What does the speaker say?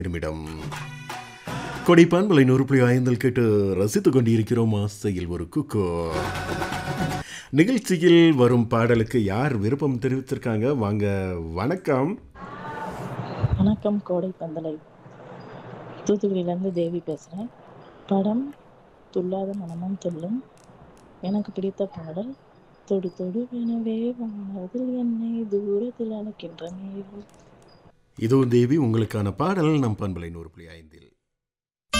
நிமிடம் கொடைப்பான்பலை நூறு புள்ளி ஐந்தில் கேட்டு ரசித்துக் கொண்டிருக்கிறோம் ஆசையில் ஒரு குக்கோ நிகழ்ச்சியில் வரும் பாடலுக்கு யார் விருப்பம் தெரிவித்திருக்காங்க வாங்க வணக்கம் வணக்கம் கோடை பந்தலை தூத்துக்குடியிலேருந்து தேவி பேசுகிறேன் படம் துள்ளாத மனமும் துள்ளும் எனக்கு பிடித்த பாடல் தொடு தொடு எனவே வானதில் என்னை தூரத்தில் அழைக்கின்ற மேகம் இதோ தேவி உங்களுக்கான பாடல் நம் பண்பலை நூறு புள்ளி ஐந்தில்